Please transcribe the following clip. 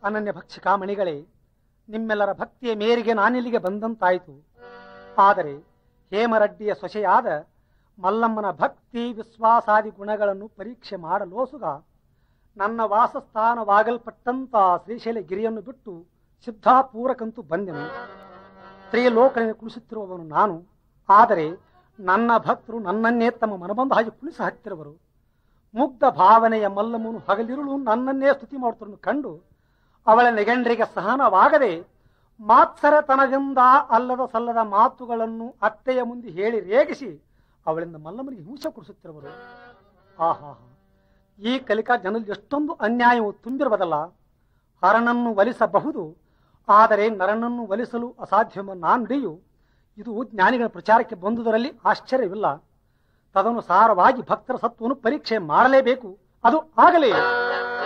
ಅನನ್ಯ ಭಕ್ಷಿಕಾಮಣಿಗಳೇ ನಿಮ್ಮೆಲ್ಲರ ಭಕ್ತಿಯ ಮೇರೆಗೆ ನಾನಿಲ್ಲಿಗೆ ಬಂದಂತಾಯಿತು ಆದರೆ ಹೇಮರಡ್ಡಿಯ ಸೊಸೆಯಾದ ಮಲ್ಲಮ್ಮನ ಭಕ್ತಿ ವಿಶ್ವಾಸಾದಿ ಗುಣಗಳನ್ನು ಪರೀಕ್ಷೆ ಮಾಡಲೋಸುಗ ನನ್ನ ವಾಸಸ್ಥಾನವಾಗಲ್ಪಟ್ಟಂತ ಶ್ರೀಶೈಲ ಗಿರಿಯನ್ನು ಬಿಟ್ಟು ಸಿದ್ಧಾಪೂರಕ್ಕಂತೂ ಬಂದೆನು ತ್ರಿಲೋಕನಿಗೆ ಕುಳಿಸುತ್ತಿರುವವನು ನಾನು ಆದರೆ ನನ್ನ ಭಕ್ತರು ನನ್ನನ್ನೇ ತಮ್ಮ ಮನಬಂದ ಹಾಗೆ ಕುಳಿಸ ಹತ್ತಿರುವರು ಮುಗ್ಧ ಭಾವನೆಯ ಮಲ್ಲಮ್ಮನು ಹಗಲಿರುಳು ನನ್ನನ್ನೇ ಸ್ತುತಿ ಮಾಡುತ್ತಿರುವುದನ್ನು ಕಂಡು ಅವಳ ನೆಗಂಡ್ರಿಗೆ ಸಹನವಾಗದೆ ಮಾತ್ಸರತನದಿಂದ ಅಲ್ಲದ ಸಲ್ಲದ ಮಾತುಗಳನ್ನು ಅತ್ತೆಯ ಮುಂದೆ ಹೇಳಿ ರೇಗಿಸಿ ಅವಳಿಂದ ಮಲ್ಲಮ್ಮನಿಗೆ ಹಿಂಸೆ ಕೊಡಿಸುತ್ತಿರುವರು ಆಹಾ ಈ ಕಲಿಕಾ ಜನರಲ್ಲಿ ಎಷ್ಟೊಂದು ಅನ್ಯಾಯವು ತುಂಬಿರುವುದಲ್ಲ ಹರನನ್ನು ಒಲಿಸಬಹುದು ಆದರೆ ನರನನ್ನು ಒಲಿಸಲು ಅಸಾಧ್ಯವೆಂಬ ನಾನುಡಿಯು ಇದು ಜ್ಞಾನಿಗಳ ಪ್ರಚಾರಕ್ಕೆ ಬಂದುದರಲ್ಲಿ ಆಶ್ಚರ್ಯವಿಲ್ಲ ತದನುಸಾರವಾಗಿ ಭಕ್ತರ ಸತ್ವವನ್ನು ಪರೀಕ್ಷೆ ಮಾಡಲೇಬೇಕು ಅದು ಆಗಲೇ